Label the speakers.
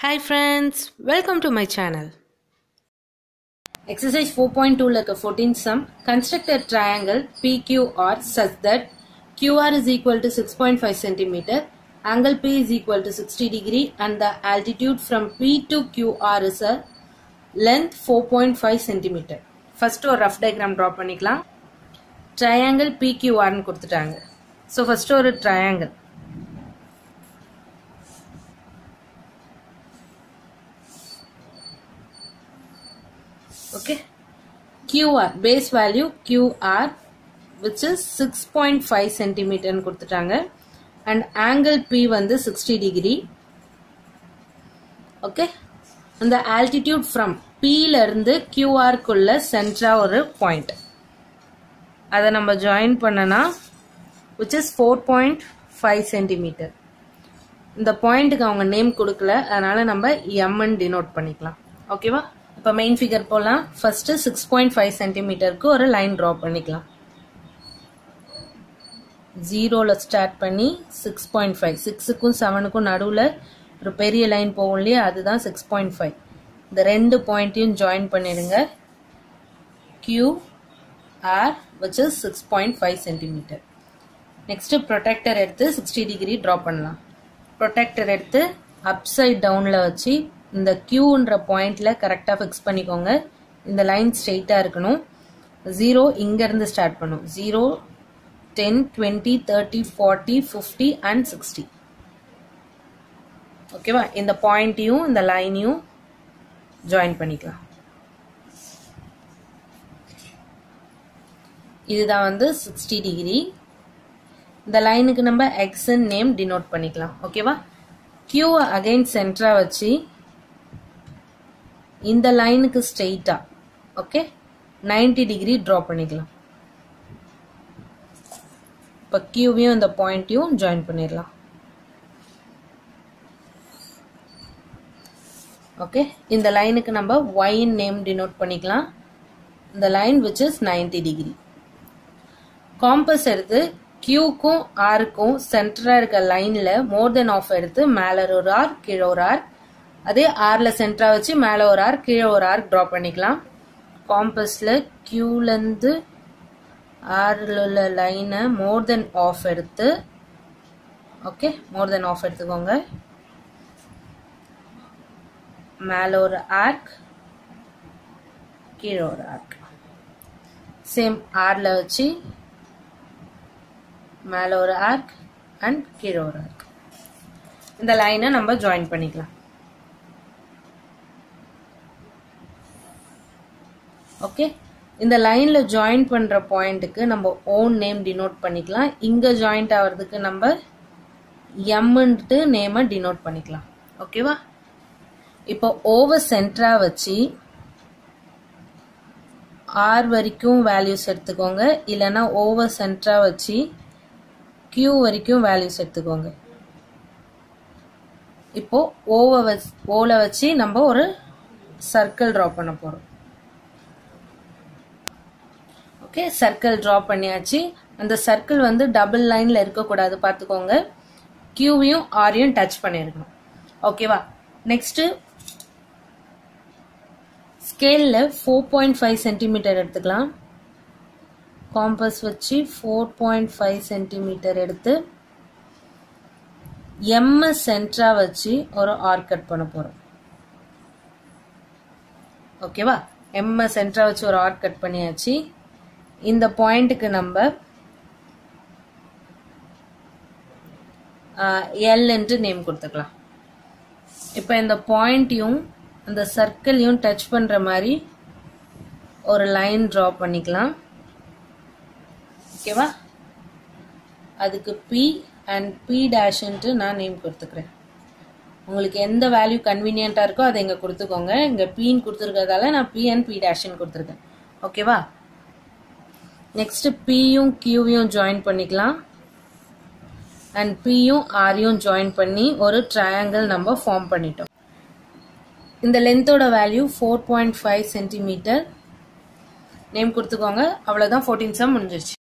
Speaker 1: Hi friends, welcome to my channel.
Speaker 2: Exercise 4.2 like a 14 sum. Construct a triangle PQR such that QR is equal to 6.5 centimeter, angle P is equal to 60 degree and the altitude from P to QR is a length 4.5 centimeter. First ஒரு rough diagram draw பண்ணிக்கலாம் triangle PQR னு கொடுத்துட்டாங்க so first ஒரு triangle okay QR base value QR which is 6.5 centimeter னு கொடுத்துட்டாங்க and angle P வந்து 60 degree okay அந்த altitude from P ல இருந்து QR குள்ள சென்டரா ஒரு பாயிண்ட் அதை நம்ம ஜாயின் பண்ணனா which is 4.5 சென்டிமீட்டர் இந்த பாயிண்ட்டுக்கு அவங்க நேம் கொடுக்கல அதனால நம்ம எம்ன்னு டினோட் பண்ணிக்கலாம் ஓகேவா இப்போ மெயின் ஃபிகர் போகலாம் ஃபர்ஸ்ட் சிக்ஸ் பாயிண்ட் ஃபைவ் சென்டிமீட்டருக்கு ஒரு லைன் ட்ரா பண்ணிக்கலாம் ஜீரோவில் ஸ்டார்ட் பண்ணி சிக்ஸ் பாயிண்ட் ஃபைவ் சிக்ஸுக்கும் செவனுக்கும் நடுவில் ஒரு பெரிய லைன் போகும் இல்லையா அதுதான் சிக்ஸ் பாயிண்ட் ஃபைவ் இந்த ரெண்டு பாயிண்ட்டையும் ஜாயின் பண்ணிடுங்க Q R which is six point five centimetre next protractor எடுத்து சிக்ஸ்டி டிகிரி ட்ரா பண்ணலாம் ப்ரொடெக்டர் எடுத்து அப் சைட் டவுனில் வச்சு இந்த கியூன்ற பாயிண்ட்ல கரெக்டாக ஃபிக்ஸ் பண்ணிக்கோங்க இந்த லைன் ஸ்ட்ரெயிட்டாக இருக்கணும் ஜீரோ இங்கேருந்து ஸ்டார்ட் பண்ணும் zero ten twenty thirty forty fifty and sixty ஓகேவா இந்த பாயிண்ட்டையும் இந்த லைனையும் ஜாயின் பண்ணிக்கலாம் இதுதான் வந்து சிக்ஸ்டி டிகிரி இந்த லைனுக்கு நம்ம எக்ஸன் நேம் டினோட் பண்ணிக்கலாம் ஓகேவா கியூ அகைன் சென்டரா வச்சு இந்த லைனுக்கு ஸ்ட்ரெயிட்டா ஓகே நைன்டி டிகிரி ட்ரா பண்ணிக்கலாம் இப்போ கியூவையும் இந்த பாயிண்ட்டையும் ஜாயின் பண்ணிடலாம் ஓகே இந்த லைனுக்கு நம்ம ஒயின் நேம் டினோட் பண்ணிக்கலாம் இந்த line which is ninety degree compass எடுத்து கியூக்கும் ஆருக்கும் சென்டரா இருக்க லைன்ல மோர் தென் ஆஃப் எடுத்து மேல ஒரு ஆர் கீழே ஒரு ஆர் அதே ஆர்ல சென்டரா வச்சு மேல ஒரு ஆர் கீழே ஒரு ஆர் ட்ரா பண்ணிக்கலாம் காம்பஸ்ல கியூல இருந்து ஆர்ல உள்ள லைனை மோர் தென் ஆஃப் எடுத்து ஓகே மோர் தென் ஆஃப் எடுத்துக்கோங்க மேல ஒரு ஆர்க் கீழே ஒரு ஆர்க் சேம் ஆர்ல வச்சு மேலே ஒரு ஆர்க் அண்ட் கீழே ஒரு ஆர்க் இந்த லைனை நம்ம ஜாயின் பண்ணிக்கலாம் ஓகே இந்த லைன்ல ஜாயின் பண்ற பாயிண்ட்டுக்கு நம்ம ஓன் நேம் டினோட் பண்ணிக்கலாம் இங்க ஜாயிண்ட் ஆகிறதுக்கு நம்ம எம்ன்ட்டு நேமை டினோட் பண்ணிக்கலாம் ஓகேவா இப்போ ஓவர் சென்டரா வச்சு ஆர் வரைக்கும் வேல்யூஸ் எடுத்துக்கோங்க இல்லைன்னா ஓவர் சென்டரா வச்சு கியூ வரைக்கும் வேல்யூஸ் எடுத்துக்கோங்க இப்போ ஓவை வச்சு ஓல வச்சு நம்ம ஒரு சர்க்கிள் ட்ரா பண்ண போறோம் ஓகே சர்க்கிள் ட்ரா பண்ணியாச்சு அந்த சர்க்கிள் வந்து டபுள் லைன்ல இருக்கக்கூடாது பார்த்துக்கோங்க கியூவையும் ஆரையும் டச் பண்ணிருக்கணும் ஓகேவா நெக்ஸ்ட் ஸ்கேல்ல ஃபோர் பாயிண்ட் ஃபைவ் சென்டிமீட்டர் எடுத்துக்கலாம் காம்பஸ் வச்சு ஃபோர் பாயிண்ட் ஃபைவ் சென்டிமீட்டர் எடுத்து எம்எஸ் சென்டரா வச்சு ஒரு ஆர்க் கட் பண்ண போறோம் ஓகேவா எம்எஸ் சென்டரா வச்சு ஒரு ஆர்க் கட் பண்ணியாச்சு இந்த பாயிண்ட்டுக்கு நம்ம எல்ன்ட்டு நேம் கொடுத்துக்கலாம் இப்போ இந்த பாயிண்ட்டையும் அந்த சர்க்கிளையும் டச் பண்ற மாதிரி ஒரு லைன் ட்ரா பண்ணிக்கலாம் ஓகேவா அதுக்கு பி அண்ட் பி டேஷ்ன்ட்டு நான் நேம் கொடுத்துக்கிறேன் உங்களுக்கு எந்த வேல்யூ கன்வீனியண்ட்டாக இருக்கோ அதை இங்கே கொடுத்துக்கோங்க இங்கே பின்னு கொடுத்துருக்கிறதால நான் பி அண்ட் பி டேஷ்னு கொடுத்துருக்கேன் ஓகேவா நெக்ஸ்ட் பியும் கியூவையும் ஜாயின் பண்ணிக்கலாம் அண்ட் பியும் ஆரையும் ஜாயின் பண்ணி ஒரு ட்ரையாங்கிள் நம்ம ஃபார்ம் பண்ணிட்டோம் இந்த லென்த்தோட value four point five centimetre name கொடுத்துக்கோங்க அவ்வளோதான் ஃபோர்டீன் சம் முடிஞ்சிருச்சு